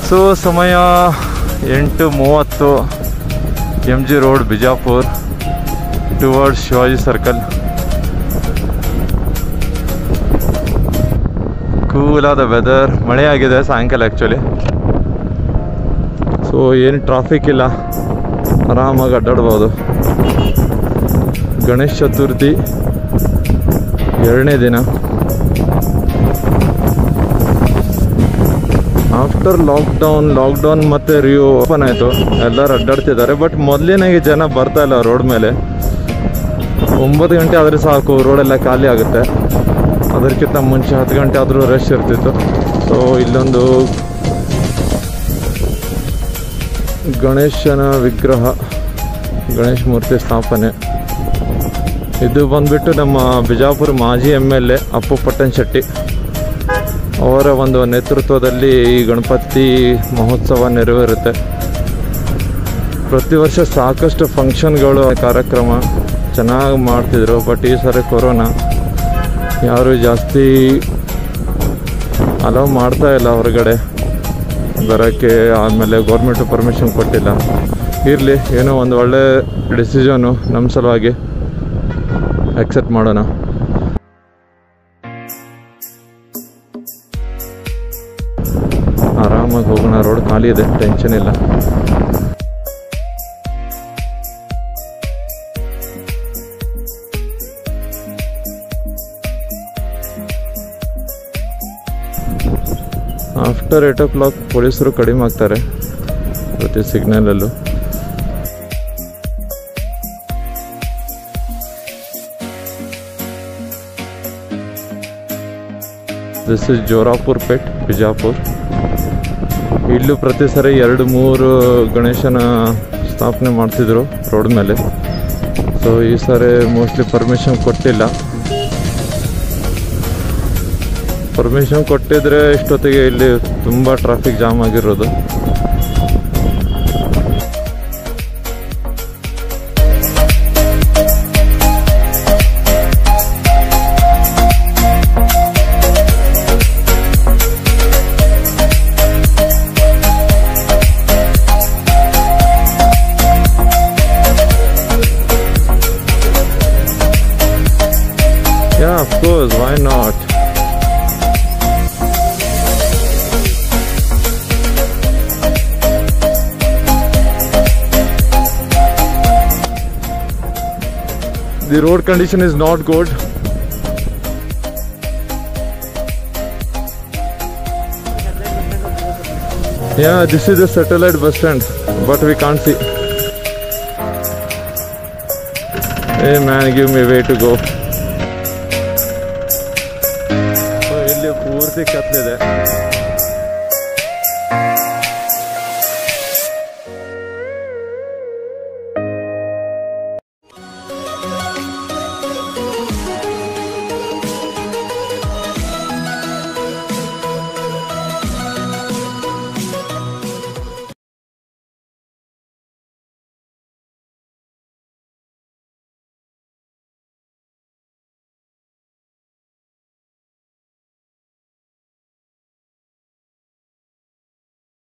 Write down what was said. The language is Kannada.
ಸೊ ಸಮಯ ಎಂಟು ಮೂವತ್ತು M G road Bijapur towards Shivaji circle ಕೂಲಾದ ವೆದರ್ ಮಳೆ ಆಗಿದೆ ಸಾಯಂಕಾಲ ಆ್ಯಕ್ಚುಲಿ ಸೊ ಏನು ಟ್ರಾಫಿಕ್ ಇಲ್ಲ ಆರಾಮಾಗಿ ಅಡ್ಡಾಡ್ಬೋದು ಗಣೇಶ ಚತುರ್ಥಿ ಎರಡನೇ ದಿನ ಆಫ್ಟರ್ ಲಾಕ್ಡೌನ್ ಲಾಕ್ಡೌನ್ ಮತ್ತೆ ರಿಯೋ ಓಪನ್ ಆಯಿತು ಎಲ್ಲರೂ ಅಡ್ಡಾಡ್ತಿದ್ದಾರೆ ಬಟ್ ಮೊದಲಿನಾಗೆ ಜನ ಬರ್ತಾ ಇಲ್ಲ ರೋಡ್ ಮೇಲೆ ಒಂಬತ್ತು ಗಂಟೆ ಆದರೆ ಸಾಕು ರೋಡೆಲ್ಲ ಖಾಲಿ ಆಗುತ್ತೆ ಅದಕ್ಕಿಂತ ಮುಂಚೆ ಹತ್ತು ಗಂಟೆ ಆದರೂ ರಶ್ ಇರ್ತಿತ್ತು ಸೊ ಇಲ್ಲೊಂದು ಗಣೇಶನ ವಿಗ್ರಹ ಗಣೇಶ ಮೂರ್ತಿ ಸ್ಥಾಪನೆ ಇದು ಬಂದ್ಬಿಟ್ಟು ನಮ್ಮ ಬಿಜಾಪುರ ಮಾಜಿ M L A Appu Pattanshetty ಅವರ ಒಂದು ನೇತೃತ್ವದಲ್ಲಿ ಈ ಗಣಪತಿ ಮಹೋತ್ಸವ ನೆರವೇರುತ್ತೆ ಪ್ರತಿ ವರ್ಷ ಸಾಕಷ್ಟು ಫಂಕ್ಷನ್ಗಳು ಕಾರ್ಯಕ್ರಮ ಚೆನ್ನಾಗಿ ಮಾಡ್ತಿದ್ರು ಬಟ್ ಈ ಸರಿ ಕೊರೋನಾ ಯಾರು ಜಾಸ್ತಿ ಅಲೌ ಮಾಡ್ತಾ ಇಲ್ಲ ಹೊರಗಡೆ ಬರೋಕ್ಕೆ ಆದಮೇಲೆ ಗೌರ್ಮೆಂಟು ಪರ್ಮಿಷನ್ ಕೊಟ್ಟಿಲ್ಲ ಇರಲಿ ಏನೋ ಒಂದು ಒಳ್ಳೆ ಡಿಸಿಷನು ನಮ್ಮ ಸಲುವಾಗಿ ಅಕ್ಸೆಪ್ಟ್ ಮಾಡೋಣ ಆರಾಮಾಗಿ ಹೋಗೋಣ ರೋಡ್ ಖಾಲಿ ಇದೆ ಟೆನ್ಷನ್ ಇಲ್ಲ ಆಫ್ಟರ್ ಏಟ್ ಓ ಕ್ಲಾಕ್ ಪೊಲೀಸರು ಕಡಿಮೆ ಆಗ್ತಾರೆ ಪ್ರತಿ ಸಿಗ್ನಲಲ್ಲೂ ದಿಸ್ ಇಸ್ ಜೋರಾಪುರ್ ಪೇಟ್ ಬಿಜಾಪುರ್ ಇಲ್ಲೂ ಪ್ರತಿ ಸರಿ ಎರಡು ಮೂರು ಗಣೇಶನ ಸ್ಥಾಪನೆ ಮಾಡ್ತಿದ್ರು ರೋಡ್ ಮೇಲೆ ಸೊ ಈ ಸಾರಿ ಮೋಸ್ಟ್ಲಿ ಪರ್ಮಿಷನ್ ಕೊಟ್ಟಿಲ್ಲ ಪರ್ಮಿಷನ್ ಕೊಟ್ಟಿದ್ರೆ ಇಷ್ಟೊತ್ತಿಗೆ ಇಲ್ಲಿ ತುಂಬ ಟ್ರಾಫಿಕ್ ಜಾಮ್ ಆಗಿರೋದು Yeah, of course, why not? The road condition is not good. Yeah, this is the satellite bus stand, but we can't see. Hey man, give me way to go. So ಇಲ್ಲಿ ಪೂರ್ತಿ ಕತ್ಲಿದೆ